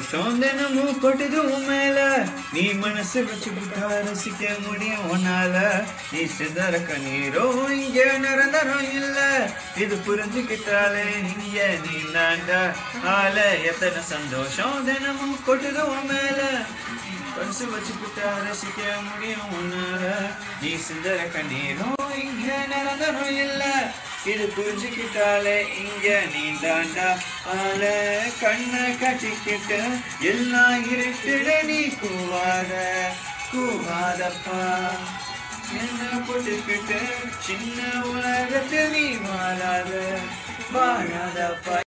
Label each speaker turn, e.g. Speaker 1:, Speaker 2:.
Speaker 1: சந்தோஷம் தினமும் கொட்டுது உன் மேல நீ மனசு வச்சுக்கிட்டா ரசிக்க முடியும் உன்னால நீ சிதற கண்ணீரோ இங்க நிரந்தரம் இல்ல இது புரிஞ்சுக்கிட்டாலே இங்க நீ தாண்டா ஆல எத்தனை சந்தோஷம் தினமும் கொட்டுது உன் மேல பரிசு வச்சுக்கிட்டா ரசிக்க முடியும் உன்னால நீ சிந்தர கண்ணீரோ இங்க நிரந்தரம் இல்ல இது புரிஞ்சுக்கிட்டாலே இங்க நீ தாண்டா ஆல கண்ணை கட்டிக்கிட்டு எல்லாம் இருட்டுட நீ கூவாத கூவாதப்பா என்ன போட்டுக்கிட்டு சின்ன உலகத்தில் நீ வாழாத வாழாதப்பா